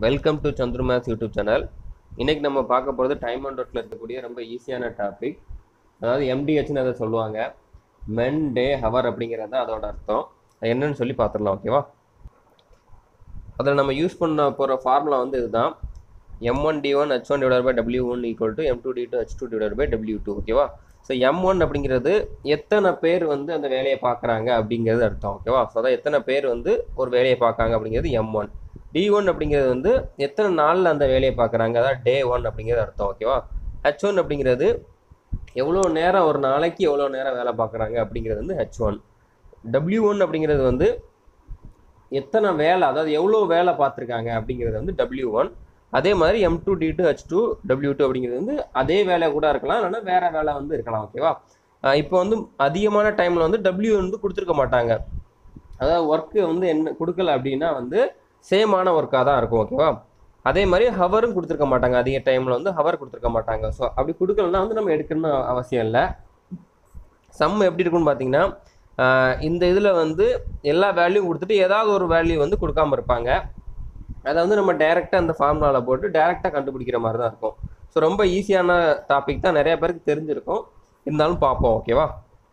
welcome to Chandru maths YouTube channel இன்னைக்கு நம்ம பார்க்க போகிறது டைம் அண்ட் ஒர்க்கில் இருக்கக்கூடிய ரொம்ப ஈஸியான டாபிக் அதாவது எம்டிஹெச்னு அதை சொல்லுவாங்க மென் டே ஹவர் அப்படிங்கிறது தான் அதோட அர்த்தம் அது என்னன்னு சொல்லி பார்த்துடலாம் ஓகேவா அதில் நம்ம யூஸ் பண்ண போகிற ஃபார்முலா வந்து இதுதான் M one T one H one divide by W one equal to M two T two H two divide by W two ஓகேவா ஸோ எம் ஒன் அப்படிங்கிறது எத்தனை பேர் வந்து அந்த வேலையை பார்க்குறாங்க அப்படிங்கிறது அர்த்தம் ஓகேவா ஸோ அதான் எத்தனை பேர் வந்து ஒரு வேலையை பார்க்காங்க அப்படிங்கிறது எம் ஒன் டி ஒன் அப்படிங்கிறது வந்து எத்தனை நாளில் அந்த வேலையை பார்க்குறாங்க அதான் டே ஒன் அப்படிங்கிறது அர்த்தம் ஓகேவா ஹெச் ஒன் அப்படிங்கிறது எவ்வளோ நேரம் ஒரு நாளைக்கு எவ்வளோ நேரம் வேலை பார்க்குறாங்க அப்படிங்கிறது வந்து ஹெச் ஒன் டபிள்யூ ஒன் அப்படிங்கிறது வந்து எத்தனை வேலை அதாவது எவ்வளோ வேலை பார்த்துருக்காங்க அப்படிங்கிறது வந்து டபிள்யூ ஒன் அதே மாதிரி M two T two H two W two அப்படிங்கிறது வந்து அதே வேலை கூட இருக்கலாம் இல்லைன்னா வேற வேலை வந்து இருக்கலாம் ஓகேவா இப்போ வந்து அதிகமான டைமில் வந்து டபிள்யூ வந்து கொடுத்துருக்க மாட்டாங்க அதாவது ஒர்க்கு வந்து என்ன கொடுக்கல அப்படின்னா வந்து சேமான ஒர்க்காக தான் இருக்கும் ஓகேவா அதே மாதிரி ஹவரும் கொடுத்துருக்க மாட்டாங்க அதிக டைமில் வந்து ஹவர் கொடுத்துருக்க மாட்டாங்க ஸோ அப்படி கொடுக்கலன்னா வந்து நம்ம எடுக்கணும்னு அவசியம் இல்லை சம் எப்படி இருக்குன்னு பார்த்தீங்கன்னா ஆஹ் இந்த இதில் வந்து எல்லா வேல்யூ கொடுத்துட்டு ஏதாவது ஒரு வேல்யூ வந்து கொடுக்காம இருப்பாங்க அதை வந்து நம்ம டைரெக்டாக அந்த ஃபார்முலாவில் போட்டு டைரெக்டாக கண்டுபிடிக்கிற மாதிரி தான் இருக்கும் ஸோ ரொம்ப ஈஸியான டாபிக் தான் நிறைய பேருக்கு தெரிஞ்சிருக்கும் இருந்தாலும் பார்ப்போம் ஓகேவா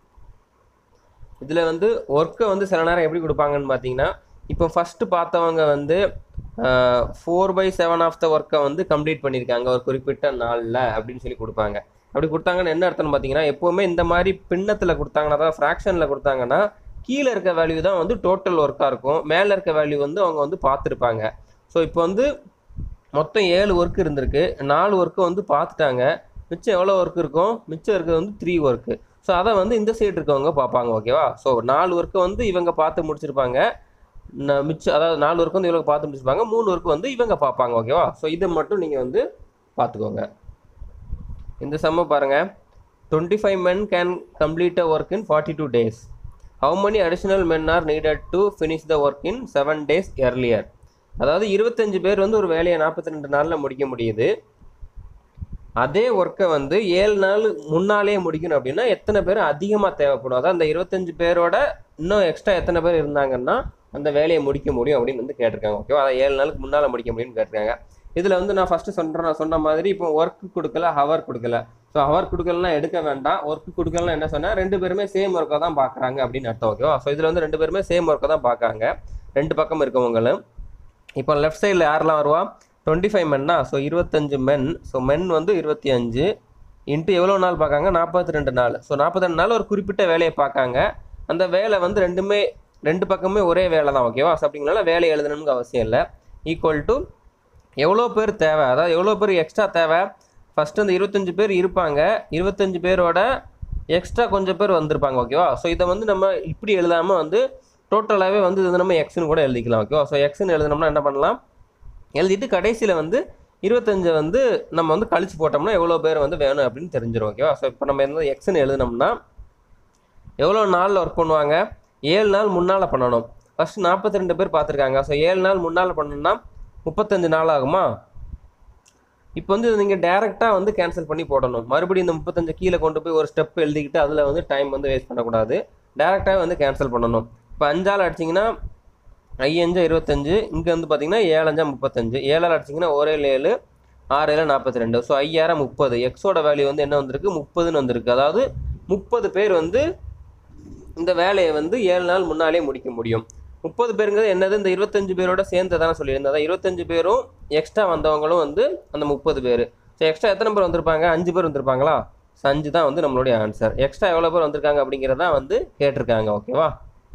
இதில் வந்து ஒர்க்கை வந்து சில நேரம் எப்படி கொடுப்பாங்கன்னு பார்த்தீங்கன்னா இப்போ ஃபஸ்ட்டு பார்த்தவங்க வந்து four by seven of the ஒர்க்கை வந்து கம்ப்ளீட் பண்ணியிருக்காங்க ஒரு குறிப்பிட்ட நாளில் அப்படின்னு சொல்லி கொடுப்பாங்க அப்படி கொடுத்தாங்கன்னு என்ன அர்த்தம்னு பார்த்தீங்கன்னா எப்போவுமே இந்த மாதிரி பின்னத்தில் கொடுத்தாங்கன்னா தான் ஃப்ராக்ஷனில் கொடுத்தாங்கன்னா கீழே இருக்க வேல்யூ தான் வந்து டோட்டல் ஒர்க்காக இருக்கும் மேலே இருக்க வேல்யூ வந்து அவங்க வந்து பார்த்துருப்பாங்க ஸோ இப்போ வந்து மொத்தம் ஏழு ஒர்க் இருந்திருக்கு நாலு ஒர்க்கு வந்து பார்த்துட்டாங்க மிச்சம் எவ்வளோ ஒர்க் இருக்கும் மிச்சம் இருக்கிறது வந்து த்ரீ ஒர்க்கு ஸோ அதை வந்து இந்த சைடு இருக்கவங்க பார்ப்பாங்க ஓகேவா ஸோ நாலு ஒர்க்கை வந்து இவங்க பார்த்து முடிச்சிருப்பாங்க ந- மிச்சம் அதாவது நாலு ஒர்க் வந்து இவங்க பார்த்து முடிச்சிருப்பாங்க மூணு ஒர்க் வந்து இவங்க பார்ப்பாங்க ஓகேவா ஸோ இதை மட்டும் நீங்கள் வந்து பார்த்துக்கோங்க இந்த சம்ம பாருங்கள் twenty five men can complete a work in forty two days how many additional men are needed to finish the work in seven days earlier அதாவது இருபத்தஞ்சு பேர் வந்து ஒரு வேலையை நாற்பத்தி ரெண்டு நாளில் முடிக்க முடியுது அதே ஒர்க்கை வந்து ஏழு நாள் முன்னாலே முடிக்கணும் அப்படின்னா எத்தனை பேர் அதிகமாக தேவைப்படும் அதாவது அந்த இருபத்தஞ்சு பேரோட இன்னும் எக்ஸ்ட்ரா எத்தனை பேர் இருந்தாங்கன்னா அந்த வேலையை முடிக்க முடியும் அப்படின்னு வந்து கேட்டிருக்காங்க ஓகேவா அதை ஏழு நாளுக்கு முன்னால் முடிக்க முடியும்னு கேட்டிருக்காங்க இதில் வந்து நான் ஃபஸ்ட்டு சொல்கிறேன் சொன்ன மாதிரி இப்போ ஒர்க் கொடுக்கல ஹவர் கொடுக்கல ஸோ ஹவர் கொடுக்கலனா எடுக்க வேண்டாம் ஒர்க் கொடுக்கலனா என்ன சொன்னால் ரெண்டு பேருமே சேம் ஒர்க்கை தான் பார்க்குறாங்க அப்படின்னு அர்த்தம் ஓகேவா ஸோ இதில் வந்து ரெண்டு பேருமே சேம் ஒர்க்கை தான் பார்க்குறாங்க ரெண்டு பக்கம் இருக்கவங்களும் இப்போ லெஃப்ட் சைடில் யாரெல்லாம் வருவா டுவெண்ட்டி ஃபைவ் மென்னா ஸோ இருபத்தஞ்சு மென் ஸோ மென் வந்து இருபத்தி அஞ்சு இன்ட்டு எவ்வளோ நாள் பார்க்காங்க நாற்பத்தி ரெண்டு நாள் ஸோ நாற்பத்தி ரெண்டு நாள் ஒரு குறிப்பிட்ட வேலையை பார்க்காங்க அந்த வேலை வந்து ரெண்டுமே ரெண்டு பக்கமே ஒரே வேலை தான் ஓகேவா ஸோ அப்படிங்கனால வேலை எழுதணும்னு அவசியம் இல்லை ஈக்குவல் டு எவ்வளோ பேர் தேவை அதாவது எவ்வளோ பேர் எக்ஸ்ட்ரா தேவை ஃபஸ்ட்டு அந்த இருபத்தஞ்சு பேர் இருப்பாங்க இருபத்தஞ்சு பேரோட எக்ஸ்ட்ரா கொஞ்சம் பேர் வந்திருப்பாங்க ஓகேவா ஸோ இதை வந்து நம்ம இப்படி எழுதாமல் வந்து டோட்டலாகவே வந்து இது நம்ம எக்ஸ்னு கூட எழுதிக்கலாம் ஓகேவா ஸோ எக்ஸ்னு எழுதினோம்னா என்ன பண்ணலாம் எழுதிட்டு கடைசியில் வந்து இருபத்தஞ்சை வந்து நம்ம வந்து கழிச்சு போட்டோம்னா எவ்வளோ பேர் வந்து வேணும் அப்படின்னு தெரிஞ்சிடும் ஓகேவா ஸோ இப்போ நம்ம எந்த எக்ஸ்னு எழுதினோம்னா எவ்வளோ நாளில் ஒர்க் பண்ணுவாங்க ஏழு நாள் முன்னால் பண்ணணும் ஃபஸ்ட்டு நாற்பத்தி ரெண்டு பேர் பார்த்துருக்காங்க ஸோ ஏழு நாள் முன்னால் பண்ணணும்னா முப்பத்தஞ்சு நாள் ஆகுமா இப்போ வந்து நீங்கள் டேரெக்டாக வந்து கேன்சல் பண்ணி போடணும் மறுபடியும் இந்த முப்பத்தஞ்சு கீழே கொண்டு போய் ஒரு ஸ்டெப் எழுதிக்கிட்டு அதில் வந்து டைம் வந்து வேஸ்ட் பண்ணக்கூடாது டேரெக்டாக வந்து கேன்சல் பண்ணணும் இப்போ அஞ்சால் அடிச்சிங்கன்னா ஐயஞ்சா இருபத்தஞ்சு இங்கே வந்து பார்த்தீங்கன்னா ஏழஞ்சா முப்பத்தஞ்சு ஏழால் அடிச்சிங்கன்னா ஒரே ஏழு ஆறு ஏழு நாற்பத்தி ரெண்டு ஸோ ஐயாயிரம் முப்பது எக்ஸோட வேல்யூ வந்து என்ன வந்திருக்கு முப்பதுன்னு வந்திருக்கு அதாவது முப்பது பேர் வந்து இந்த வேலையை வந்து ஏழு நாள் முன்னாலே முடிக்க முடியும் முப்பது பேருங்கிறது என்னது இந்த இருபத்தஞ்சு பேரோட சேர்ந்து தானே சொல்லியிருந்தேன் அதான் இருபத்தஞ்சு பேரும் எக்ஸ்ட்ரா வந்தவங்களும் வந்து அந்த முப்பது பேர் ஸோ எக்ஸ்ட்ரா எத்தனை பேர் வந்திருப்பாங்க அஞ்சு பேர் வந்திருப்பாங்களா ஸோ அஞ்சு தான் வந்து நம்மளுடைய ஆன்சர் எக்ஸ்ட்ரா எவ்வளோ பேர் வந்திருக்காங்க அப்படிங்கிறதான் வந்து கேட்டிருக்காங்க ஓகேவா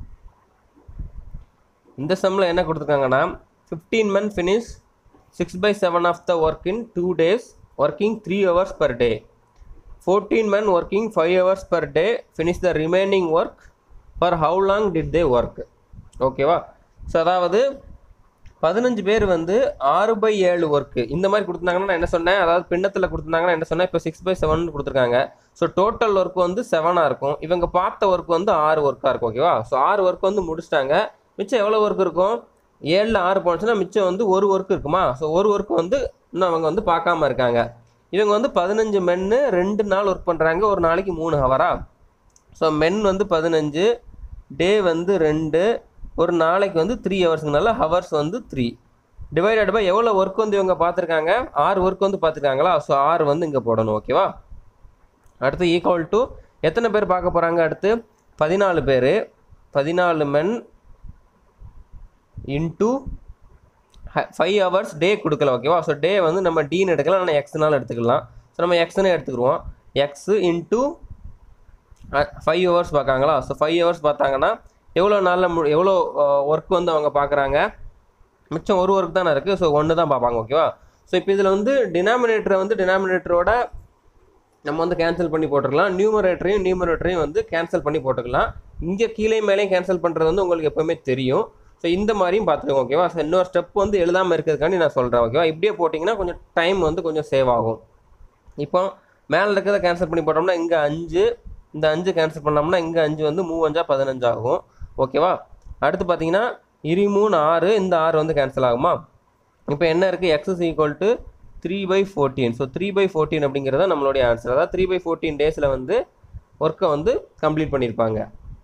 இந்த சம்மில் என்ன கொடுத்துருக்காங்கன்னா fifteen men finish six by seven of the work in two days working three hours per day fourteen men working five hours per day finish the remaining work for how long did they work ஓகேவா so அதாவது பதினஞ்சு பேர் வந்து ஆறு by ஏழு work இந்த மாதிரி கொடுத்துருந்தாங்கன்னா நான் என்ன சொன்னேன் அதாவது பின்னத்தில் கொடுத்துருந்தாங்கன்னா என்ன சொன்னேன் இப்போ சிக்ஸ் பை செவன் கொடுத்துருக்காங்க ஸோ டோட்டல் ஒர்க் வந்து செவனாக இருக்கும் இவங்க பார்த்த ஒர்க் வந்து ஆறு ஒர்க்காக இருக்கும் ஓகேவா ஸோ ஆறு ஒர்க் வந்து முடிச்சிட்டாங்க மிச்சம் எவ்வளோ ஒர்க் இருக்கும் ஏழில் ஆறு போனுச்சுன்னா மிச்சம் வந்து ஒரு ஒர்க் இருக்குமா ஸோ ஒரு ஒர்க் வந்து இன்னும் அவங்க வந்து பார்க்காம இருக்காங்க இவங்க வந்து பதினஞ்சு மென்னு ரெண்டு நாள் ஒர்க் பண்ணுறாங்க ஒரு நாளைக்கு மூணு ஹவரா ஸோ மென் வந்து பதினஞ்சு டே வந்து ரெண்டு ஒரு நாளைக்கு வந்து த்ரீ ஹவர்ஸுங்கனால ஹவர்ஸ் வந்து த்ரீ டிவைடட் பை எவ்வளோ ஒர்க் வந்து இவங்க பார்த்துருக்காங்க ஆறு ஒர்க் வந்து பார்த்துருக்காங்களா ஸோ ஆறு வந்து இங்கே போடணும் ஓகேவா அடுத்து ஈக்குவல் டு எத்தனை பேர் பார்க்க போகிறாங்க அடுத்து பதினாலு பேர் பதினாலு men into five hours day கொடுக்கல ஓகேவா ஸோ டே வந்து நம்ம டீன்னு எடுக்கலாம் ஆனால் எக்ஸ்னாலும் எடுத்துக்கலாம் ஸோ நம்ம எக்ஸ்னு எடுத்துக்கிடுவோம் எக்ஸு இன்ட்டு ஃபைவ் ஹவர்ஸ் பார்க்காங்களா ஸோ ஃபைவ் ஹவர்ஸ் பார்த்தாங்கன்னா எவ்வளோ நாளில் மு எவ்வளோ ஒர்க் வந்து அவங்க பார்க்குறாங்க மிச்சம் ஒரு ஒர்க் தானே இருக்குது ஸோ ஒன்று தான் பார்ப்பாங்க ஓகேவா ஸோ இப்போ இதில் வந்து டினாமினேட்டரை வந்து டினாமினேட்டரோட நம்ம வந்து கேன்சல் பண்ணி போட்டுக்கலாம் நியூமரேட்டரையும் நியூமரேட்டரையும் வந்து கேன்சல் பண்ணி போட்டுக்கலாம் இங்கே கீழே மேலேயும் கேன்சல் பண்ணுறது வந்து உங்களுக்கு எப்போவுமே தெரியும் ஸோ இந்த மாதிரியும் பார்த்துக்கோங்க ஓகேவா ஸோ இன்னொரு ஸ்டெப் வந்து எழுதாமல் இருக்கிறதுக்காண்டி நான் சொல்கிறேன் ஓகேவா இப்படியே போட்டிங்கன்னா கொஞ்சம் டைம் வந்து கொஞ்சம் சேவ் ஆகும் இப்போ மேலே இருக்கிறத கேன்சல் பண்ணி போட்டோம்னா இங்கே அஞ்சு இந்த அஞ்சு கேன்சல் பண்ணோம்னா இங்கே அஞ்சு வந்து மூவஞ்சா பதினஞ்சு ஆகும் ஓகேவா அடுத்து பார்த்தீங்கன்னா இரு மூணு ஆறு இந்த ஆறு வந்து கேன்சல் ஆகுமா இப்போ என்ன இருக்குது X is equal to three by fourteen so three by fourteen அப்படிங்கிறத நம்மளுடைய ஆன்சர் அதாவது த்ரீ பை ஃபோர்டீன் டேஸில் வந்து ஒர்க்கை வந்து கம்ப்ளீட் பண்ணியிருப்பாங்க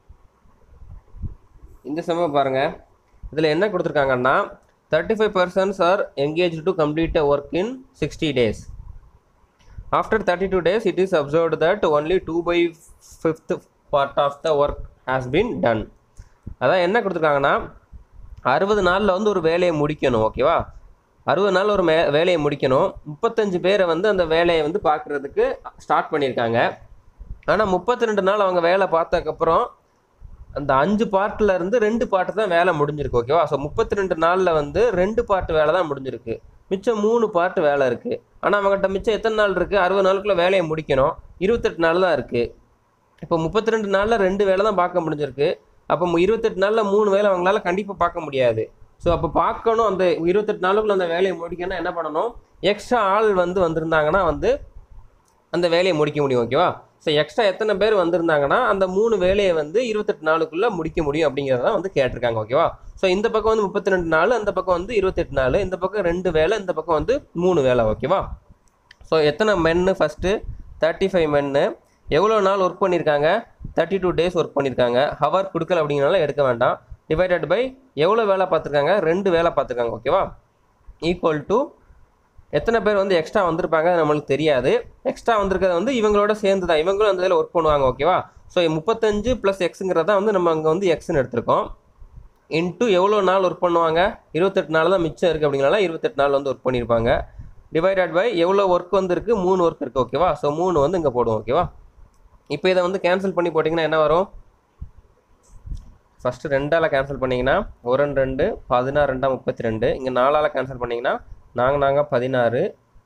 இந்த சமயம் பாருங்கள் இதில் என்ன கொடுத்துருக்காங்கன்னா thirty five persons are engage to complete a work in sixty days after thirty two days it is observed that only two by fifth part of the work has been done அதான் என்ன கொடுத்துருக்காங்கன்னா அறுபது நாளில் வந்து ஒரு வேலையை முடிக்கணும் ஓகேவா அறுபது நாள் ஒரு மே வேலையை முடிக்கணும் முப்பத்தஞ்சு பேரை வந்து அந்த வேலையை வந்து பார்க்குறதுக்கு ஸ்டார்ட் பண்ணியிருக்காங்க ஆனால் முப்பத்தி ரெண்டு நாள் அவங்க வேலை பார்த்ததுக்கப்புறம் அந்த அஞ்சு பார்ட்டில் இருந்து ரெண்டு பார்ட்டு தான் வேலை முடிஞ்சிருக்கு ஓகேவா ஸோ முப்பத்தி ரெண்டு நாளில் வந்து ரெண்டு பார்ட் வேலை தான் முடிஞ்சிருக்கு மிச்சம் மூணு பார்ட் வேலை இருக்குது ஆனால் அவங்ககிட்ட மிச்சம் எத்தனை நாள் இருக்குது அறுபது நாளுக்குள்ளே வேலையை முடிக்கணும் இருபத்தெட்டு நாள் தான் இருக்குது இப்போ முப்பத்தி ரெண்டு நாளில் ரெண்டு வேலை தான் பார்க்க முடிஞ்சிருக்கு அப்போ இருபத்தெட்டு நாளில் மூணு வேலை அவங்களால கண்டிப்பாக பார்க்க முடியாது ஸோ அப்போ பார்க்கணும் அந்த இருபத்தெட்டு நாளுக்குள்ள அந்த வேலையை முடிக்கணும்னா என்ன பண்ணணும் எக்ஸ்ட்ரா ஆள் வந்து வந்திருந்தாங்கன்னா வந்து அந்த வேலையை முடிக்க முடியும் ஓகேவா ஸோ எக்ஸ்ட்ரா எத்தனை பேர் வந்திருந்தாங்கன்னா அந்த மூணு வேலையை வந்து இருபத்தெட்டு நாளுக்குள்ளே முடிக்க முடியும் அப்படிங்கிறத வந்து கேட்டிருக்காங்க ஓகேவா ஸோ இந்த பக்கம் வந்து முப்பத்தி ரெண்டு நாள் அந்த பக்கம் வந்து இருபத்தெட்டு நாள் இந்த பக்கம் ரெண்டு வேலை இந்த பக்கம் வந்து மூணு வேலை ஓகேவா ஸோ எத்தனை மென்னு ஃபஸ்ட்டு தேர்ட்டி ஃபைவ் மென்னு எவ்வளோ நாள் ஒர்க் பண்ணியிருக்காங்க தேர்ட்டி டூ டேஸ் ஒர்க் பண்ணியிருக்காங்க ஹவர் கொடுக்கல அப்படிங்கிறனால எடுக்க வேண்டாம் டிவைடட் பை எவ்வளோ வேலை பார்த்துருக்காங்க ரெண்டு வேலை பார்த்துருக்காங்க ஓகேவா ஈக்குவல் டு எத்தனை பேர் வந்து எக்ஸ்ட்ரா வந்திருப்பாங்க அது நம்மளுக்கு தெரியாது எக்ஸ்ட்ரா வந்திருக்கிறது வந்து இவங்களோட சேர்ந்து தான் இவங்களும் அந்த இதில் ஒர்க் பண்ணுவாங்க ஓகேவா ஸோ முப்பத்தஞ்சு ப்ளஸ் எக்ஸுங்கிறத வந்து நம்ம அங்கே வந்து எக்ஸ்னு எடுத்திருக்கோம் இன்ட்டு எவ்வளோ நாள் ஒர்க் பண்ணுவாங்க இருபத்தெட்டு நாள் தான் மிச்சம் இருக்குது அப்படிங்கிறனால இருபத்தெட்டு நாள் வந்து ஒர்க் பண்ணியிருப்பாங்க டிவைடட் பை எவ்வளோ ஒர்க் வந்து இருக்குது மூணு ஒர்க் இருக்குது ஓகேவா ஸோ மூணு வந்து இங்கே போடுவோம் ஓகேவா இப்போ இதை வந்து கேன்சல் பண்ணி போட்டிங்கன்னா என்ன வரும் ஃபஸ்ட்டு ரெண்டால் கேன்சல் பண்ணிங்கன்னா ஒரு ரெண்டு ரெண்டு பதினாறு ரெண்டா முப்பத்தி ரெண்டு இங்கே நாலால் கேன்சல் பண்ணிங்கன்னா நாங்கள் நாங்கள் பதினாறு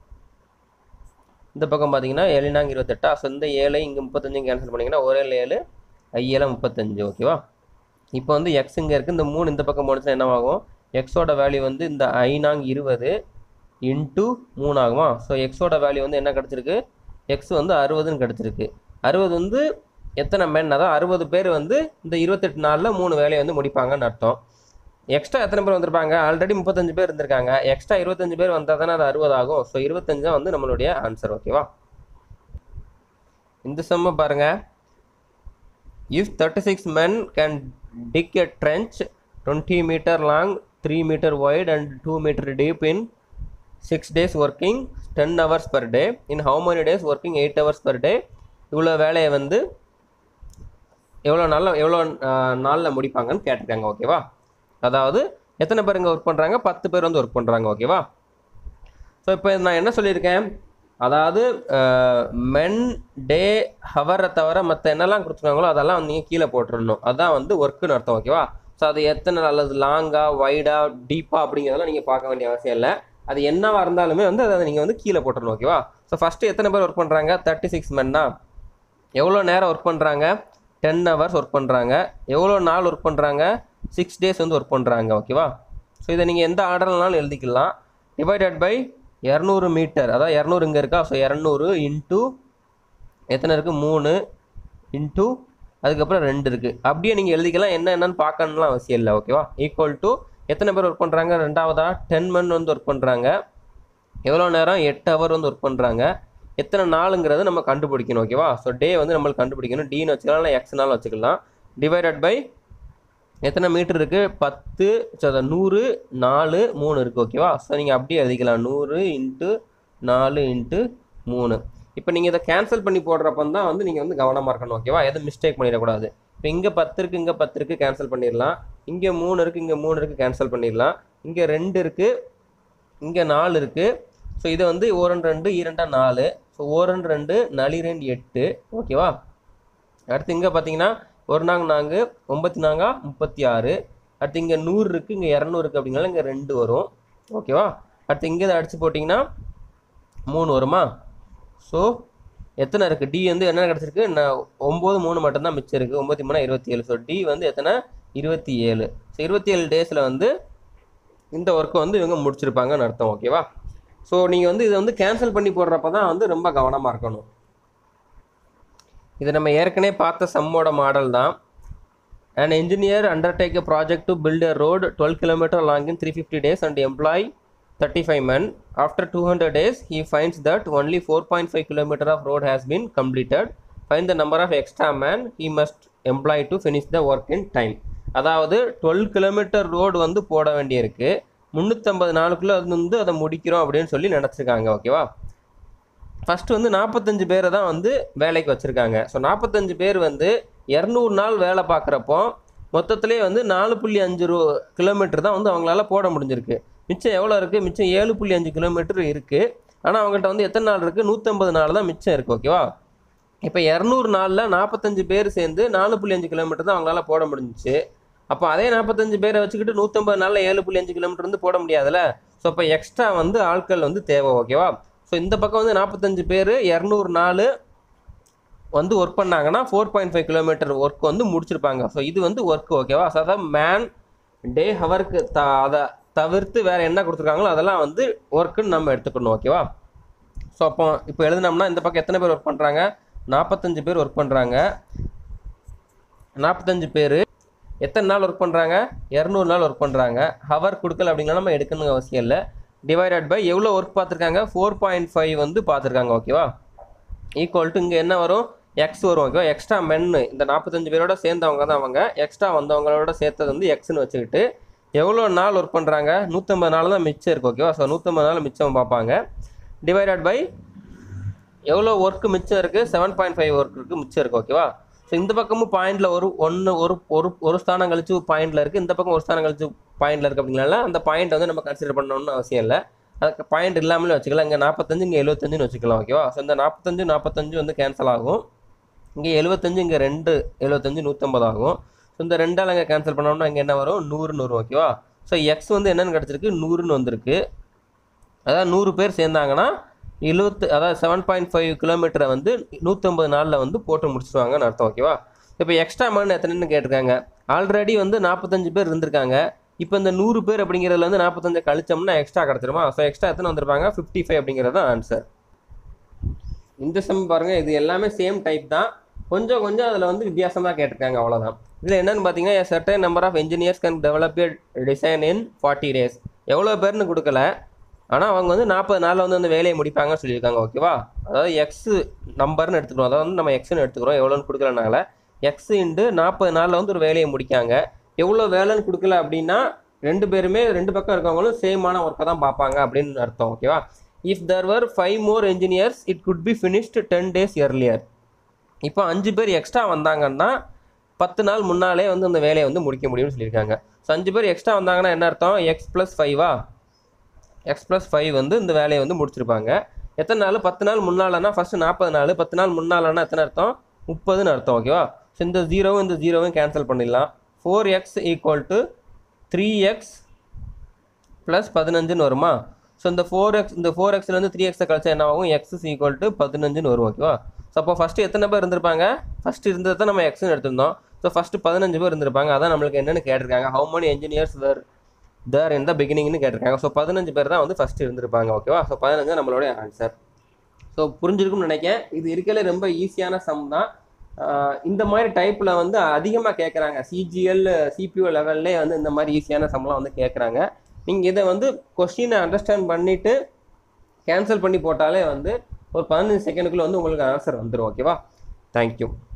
இந்த பக்கம் பார்த்தீங்கன்னா ஏழு நாங்கள் இருபத்தெட்டா ஸோ இந்த ஏழை இங்கே முப்பத்தஞ்சு கேன்சல் பண்ணிங்கன்னா ஒரே ஏழு ஐஏழு முப்பத்தஞ்சு ஓகேவா இப்போ வந்து எக்ஸ் இங்கே இருக்குது இந்த மூணு இந்த பக்கம் போனுச்சுன்னா என்னவாகும் எக்ஸோட வேல்யூ வந்து இந்த ஐநாங் இருபது இன்ட்டு மூணு ஆகுமா ஸோ எக்ஸோட வேல்யூ வந்து என்ன கிடச்சிருக்கு எக்ஸ் வந்து அறுபதுன்னு கிடச்சிருக்கு அறுபது வந்து எத்தனை மென் அதான் அறுபது பேர் வந்து இந்த இருபத்தெட்டு நாளில் மூணு வேலையை வந்து முடிப்பாங்கன்னு அர்த்தம் எக்ஸ்ட்ரா எத்தனை பேர் வந்திருப்பாங்க ஆல்ரெடி முப்பத்தஞ்சு பேர் இருந்திருக்காங்க எக்ஸ்ட்ரா இருபத்தஞ்சு பேர் வந்தால் தானே அது அறுபது ஆகும் ஸோ இருபத்தஞ்சு தான் வந்து நம்மளுடைய ஆன்சர் ஓகேவா இந்த செம்ம பாருங்க if thirty six men can dig a trench twenty meter long three meter wide and two meter deep in six days working ten hours per day in how many days working eight hours per day இவ்வளோ வேலையை வந்து எவ்வளோ நாளில் எவ்வளோ நாளில் முடிப்பாங்கன்னு கேட்டிருக்காங்க ஓகேவா அதாவது எத்தனை பேர் இங்கே ஒர்க் பண்ணுறாங்க பத்து பேர் வந்து ஒர்க் பண்ணுறாங்க ஓகேவா ஸோ இப்போ நான் என்ன சொல்லியிருக்கேன் அதாவது மென் டே ஹவரை தவிர மற்ற என்னெல்லாம் கொடுத்துருக்காங்களோ அதெல்லாம் வந்து நீங்கள் கீழே போட்டுடணும் அதான் வந்து ஒர்க்குன்னு அர்த்தம் ஓகேவா ஸோ அது எத்தனை அல்லது லாங்கா வைடா டீப்பா அப்படிங்கிறதெல்லாம் நீங்கள் பார்க்க வேண்டிய அவசியம் இல்லை அது என்னவா இருந்தாலுமே வந்து அதை நீங்கள் வந்து கீழே போட்டுடணும் ஓகேவா ஸோ ஃபஸ்ட்டு எத்தனை பேர் ஒர்க் பண்ணுறாங்க தேர்ட்டி சிக்ஸ் மென்னா எவ்வளோ நேரம் ஒர்க் பண்ணுறாங்க டென் ஹவர்ஸ் ஒர்க் பண்ணுறாங்க எவ்வளோ நாள் ஒர்க் பண்ணுறாங்க சிக்ஸ் டேஸ் வந்து ஒர்க் பண்ணுறாங்க ஓகேவா ஸோ இதை நீங்கள் எந்த ஆர்டர்னாலும் எழுதிக்கலாம் டிவைடட் பை இரநூறு மீட்டர் அதாவது இரநூறு இங்கே இருக்கா ஸோ இரநூறு இன்ட்டு எத்தனை இருக்குது மூணு இன்ட்டு அதுக்கப்புறம் ரெண்டு இருக்குது அப்படியே நீங்கள் எழுதிக்கலாம் என்ன என்னன்னு பார்க்கணும்லாம் அவசியம் இல்லை ஓகேவா ஈக்குவல் டு எத்தனை பேர் ஒர்க் பண்ணுறாங்க ரெண்டாவதா டென் மன் வந்து ஒர்க் பண்ணுறாங்க எவ்வளோ நேரம் எட்டு ஹவர் வந்து ஒர்க் பண்ணுறாங்க எத்தனை நாளுங்கிறது நம்ம கண்டுபிடிக்கணும் ஓகேவா ஸோ டே வந்து நம்மளுக்கு கண்டுபிடிக்கணும் டீன்னு வச்சுக்கலாம் இல்லை எக்ஸ்னாலும் வச்சுக்கலாம் டிவைடட் பை எத்தனை மீட்டர் இருக்குது பத்து ஸோ நூறு நாலு மூணு இருக்குது ஓகேவா ஸோ நீங்கள் அப்படியே எழுதிக்கலாம் நூறு இன்ட்டு நாலு இன்ட்டு மூணு இப்போ நீங்கள் இதை கேன்சல் பண்ணி போடுறப்ப தான் வந்து நீங்கள் வந்து கவனமாக இருக்கணும் ஓகேவா எதுவும் மிஸ்டேக் பண்ணிடக்கூடாது இப்போ இங்கே பத்து இருக்குது இங்கே பத்து இருக்குது கேன்சல் பண்ணிடலாம் இங்கே மூணு இருக்குது இங்கே மூணு இருக்குது கேன்சல் பண்ணிடலாம் இங்கே ரெண்டு இருக்குது இங்கே நாலு இருக்குது ஸோ இது வந்து ஓரன் ரெண்டு ஈரெண்டா நாலு ஸோ ஓரன் ரெண்டு நளி ரெண்டு எட்டு ஓகேவா அடுத்து இங்கே பார்த்தீங்கன்னா ஒரு நாங்க நான்கு ஒம்பத்தி நாங்கா முப்பத்தி ஆறு அடுத்து இங்கே நூறு இருக்குது இங்கே இரநூறு இருக்குது அப்படிங்கனால இங்கே ரெண்டு வரும் ஓகேவா அடுத்து இங்கே இதை அடித்து போட்டிங்கன்னா மூணு வருமா ஸோ எத்தனை இருக்குது டி வந்து என்ன கிடச்சிருக்கு நான் ஒம்பது மூணு மட்டும்தான் மிச்சம் இருக்குது ஒம்பத்தி மூணு இருபத்தி ஏழு ஸோ டி வந்து எத்தனை இருபத்தி ஏழு ஸோ இருபத்தி ஏழு டேஸில் வந்து இந்த ஒர்க்கை வந்து இவங்க முடிச்சிருப்பாங்கன்னு அர்த்தம் ஓகேவா ஸோ நீங்கள் வந்து இதை வந்து கேன்சல் பண்ணி போடுறப்ப தான் வந்து ரொம்ப கவனமாக இருக்கணும் இது நம்ம ஏற்கனவே பார்த்த சம்மோட மாடல் தான் an engineer undertake a project to build a road 12 km long in 350 days and employ 35 men after 200 days he finds that only 4.5 km of road has been completed find the number of extra man he must employ to finish the work in time அதாவது twelve kilometer road வந்து போட வேண்டியிருக்கு முந்நூற்றம்பது நாளுக்குள்ளே அது வந்து அதை முடிக்கிறோம் அப்படின்னு சொல்லி நினச்சிருக்காங்க ஓகேவா ஃபஸ்ட்டு வந்து நாற்பத்தஞ்சு பேரை தான் வந்து வேலைக்கு வச்சுருக்காங்க ஸோ நாற்பத்தஞ்சு பேர் வந்து இரநூறு நாள் வேலை பார்க்குறப்போ மொத்தத்திலே வந்து நாலு புள்ளி அஞ்சு ரூ கிலோமீட்டர் தான் வந்து அவங்களால போட முடிஞ்சிருக்கு மிச்சம் எவ்வளோ இருக்குது மிச்சம் ஏழு புள்ளி அஞ்சு கிலோமீட்டர் இருக்குது ஆனால் அவங்கள்ட்ட வந்து எத்தனை நாள் இருக்குது நூற்றம்பது நாள் தான் மிச்சம் இருக்குது ஓகேவா இப்போ இரநூறு நாளில் நாற்பத்தஞ்சு பேர் சேர்ந்து நாலு புள்ளி அஞ்சு கிலோமீட்டர் தான் அவங்களால போட முடிஞ்சிச்சு அப்போ அதே நாற்பத்தஞ்சு பேரை வச்சுக்கிட்டு நூற்றம்பது நாளில் ஏழு புள்ளி அஞ்சு கிலோமீட்டர் வந்து போட முடியாதுல்ல ஸோ அப்போ எக்ஸ்ட்ரா வந்து ஆட்கள் வந்து தேவை ஓகேவா ஸோ இந்த பக்கம் வந்து நாற்பத்தஞ்சு பேர் இரநூறு நாள் வந்து ஒர்க் பண்ணாங்கன்னா four point five kilometer work வந்து முடிச்சிருப்பாங்க ஸோ இது வந்து ஒர்க் ஓகேவா ஸோ அதான் மேன் டே ஹவருக்கு த அதை தவிர்த்து வேறு என்ன கொடுத்துருக்காங்களோ அதெல்லாம் வந்து ஒர்க்குன்னு நம்ம எடுத்துக்கணும் ஓகேவா ஸோ அப்போ இப்போ எழுதுனோம்னா இந்த பக்கம் எத்தனை பேர் ஒர்க் பண்ணுறாங்க நாற்பத்தஞ்சு பேர் ஒர்க் பண்ணுறாங்க நாற்பத்தஞ்சு பேர் எத்தனை நாள் ஒர்க் பண்ணுறாங்க இரநூறு நாள் ஒர்க் பண்ணுறாங்க ஹவர் கொடுக்கல அப்படின்னா நம்ம எடுக்கணுங்க அவசியம் இல்லை டிவைடட் பை எவ்வளோ ஒர்க் பார்த்துருக்காங்க ஃபோர் பாயிண்ட் ஃபைவ் வந்து பார்த்துருக்காங்க ஓகேவா ஈக்குவல் டு இங்கே என்ன வரும் எக்ஸ் வரும் ஓகேவா எக்ஸ்ட்ரா மென்னு இந்த நாற்பத்தஞ்சு பேரோட சேர்ந்தவங்க தான் அவங்க எக்ஸ்ட்ரா வந்தவங்களோட சேர்த்தது வந்து எக்ஸ்னு வச்சுக்கிட்டு எவ்வளோ நாள் ஒர்க் பண்ணுறாங்க நூற்றம்பது நாள் தான் மிச்சம் இருக்குது ஓகேவா ஸோ நூற்றம்பது நாள் மிச்சம் பார்ப்பாங்க டிவைடட் பை எவ்வளோ ஒர்க்கு மிச்சம் இருக்குது செவன் பாயிண்ட் ஃபைவ் ஒர்க் இருக்குது மிச்சம் இருக்குது ஓகேவா ஸோ இந்த பக்கமும் பாயிண்டில் ஒரு ஒன்று ஒரு ஒரு ஒரு ஸ்தானம் கழிச்சு பாயிண்டில் இருக்குது இந்த பக்கம் ஒரு ஸ்தானம் கழிச்சு பாயிண்டில் இருக்குது அப்படிங்கனால அந்த பாயிண்ட் வந்து நம்ம கன்சிடர் பண்ணணும்னு அவசியம் இல்லை அதுக்கு பாயிண்ட் இல்லாமலே வச்சுக்கலாம் இங்கே நாற்பத்தஞ்சு இங்கே எழுபத்தஞ்சுன்னு வச்சுக்கலாம் ஓகேவா ஸோ இந்த நாற்பத்தஞ்சு நாற்பத்தஞ்சு வந்து கேன்சல் ஆகும் இங்கே எழுபத்தஞ்சு இங்கே ரெண்டு எழுபத்தஞ்சு நூற்றம்பது ஆகும் ஸோ இந்த ரெண்டால் இங்கே கேன்சல் பண்ணோம்னா இங்கே என்ன வரும் நூறுன்னு வரும் ஓகேவா ஸோ எக்ஸ் வந்து என்னென்னு கிடச்சிருக்கு நூறுன்னு வந்திருக்கு அதாவது நூறு பேர் சேர்ந்தாங்கன்னா எழுபத்து அதாவது செவன் பாயிண்ட் ஃபைவ் கிலோமீட்டரை வந்து நூற்றம்பது நாளில் வந்து போட்டு முடிச்சிருவாங்கன்னு அர்த்தம் ஓகேவா இப்போ எக்ஸ்ட்ரா மண் எத்தனைன்னு கேட்டிருக்காங்க ஆல்ரெடி வந்து நாற்பத்தஞ்சு பேர் இருந்திருக்காங்க இப்போ இந்த நூறு பேர் அப்படிங்கிறதுல வந்து நாற்பத்தஞ்சு கழிச்சோம்னா எக்ஸ்ட்ரா கிடச்சிருமா ஸோ எக்ஸ்ட்ரா எத்தனை வந்திருப்பாங்க ஃபிஃப்டி ஃபைவ் அப்படிங்கிறது தான் ஆன்சர் இந்த சம் பாருங்கள் இது எல்லாமே சேம் டைப் தான் கொஞ்சம் கொஞ்சம் அதில் வந்து வித்தியாசமாக கேட்டிருக்காங்க அவ்வளோதான் இதில் என்னென்னு பார்த்தீங்கன்னா certain number of engineers can develop a design in forty days எவ்வளோ பேர்னு கொடுக்கல ஆனால் அவங்க வந்து நாற்பது நாளில் வந்து அந்த வேலையை முடிப்பாங்கன்னு சொல்லியிருக்காங்க ஓகேவா அதாவது எக்ஸ் நம்பர்னு எடுத்துக்கிறோம் அதாவது வந்து நம்ம எக்ஸ்னு எடுத்துக்கிறோம் எவ்வளோன்னு கொடுக்கலனால எக்ஸ் இன்ட்டு நாற்பது நாளில் வந்து ஒரு வேலையை முடிக்காங்க எவ்வளோ வேலைன்னு கொடுக்கல அப்படின்னா ரெண்டு பேருமே ரெண்டு பக்கம் இருக்கவங்களும் சேமான ஒர்க்கை தான் பார்ப்பாங்க அப்படின்னு அர்த்தம் ஓகேவா if there were five more engineers it could be finished ten days earlier இப்போ அஞ்சு பேர் எக்ஸ்ட்ரா வந்தாங்கன்னா பத்து நாள் முன்னாலே வந்து அந்த வேலையை வந்து முடிக்க முடியும்னு சொல்லியிருக்காங்க ஸோ அஞ்சு பேர் எக்ஸ்ட்ரா வந்தாங்கன்னா என்ன அர்த்தம் எக்ஸ் ப்ளஸ் ஃபைவா எக்ஸ் ப்ளஸ் ஃபைவ் வந்து இந்த வேலையை வந்து முடிச்சிருப்பாங்க எத்தனை நாள் பத்து நாள் முன்னாலனா ஃபஸ்ட்டு நாற்பது நாள் பத்து நாள் முன்னாலனா எத்தனை அர்த்தம் முப்பதுன்னு அர்த்தம் ஓகேவா ஸோ இந்த ஜீரோவும் இந்த ஜீரோவும் கேன்சல் பண்ணிடலாம் four X equal to three X plus பதினஞ்சுன்னு வருமா ஸோ இந்த ஃபோர் எக்ஸ் இந்த ஃபோர் எக்ஸ்லேருந்து த்ரீ எக்ஸை கழிச்சா என்ன ஆகும் எக்ஸ் இஸ் ஈக்குவல் டு பதினஞ்சுன்னு வரும் ஓகேவா ஸோ அப்போ ஃபஸ்ட்டு எத்தனை பேர் இருந்திருப்பாங்க ஃபஸ்ட்டு இருந்ததை தான் நம்ம எக்ஸ்னு எடுத்திருந்தோம் ஸோ ஃபஸ்ட்டு பதினஞ்சு பேர் இருந்திருப்பாங்க அதான் நம்மளுக்கு என்னென்னு கேட்டிருக்காங்க how many engineers were there in the beginningனு கேட்டிருக்காங்க ஸோ பதினஞ்சு பேர் தான் வந்து ஃபஸ்ட்டு இருந்திருப்பாங்க ஓகேவா ஸோ பதினஞ்சு நம்மளோட ஆன்சர் ஸோ புரிஞ்சிருக்கும்னு நினைக்கிறேன் இது இருக்கல ரொம்ப ஈஸியான சம் தான் ஆஹ் இந்த மாதிரி டைப்பில் வந்து அதிகமாக கேட்குறாங்க சிஜிஎல் சிபிஓ லெவல்லே வந்து இந்த மாதிரி ஈஸியான சம்லாம் வந்து கேட்குறாங்க நீங்கள் இதை வந்து கொஸ்டினை அண்டர்ஸ்டாண்ட் பண்ணிவிட்டு கேன்சல் பண்ணி போட்டாலே வந்து ஒரு பதினஞ்சு செகண்டுக்குள்ளே வந்து உங்களுக்கு ஆன்சர் வந்துடும் ஓகேவா தேங்க்யூ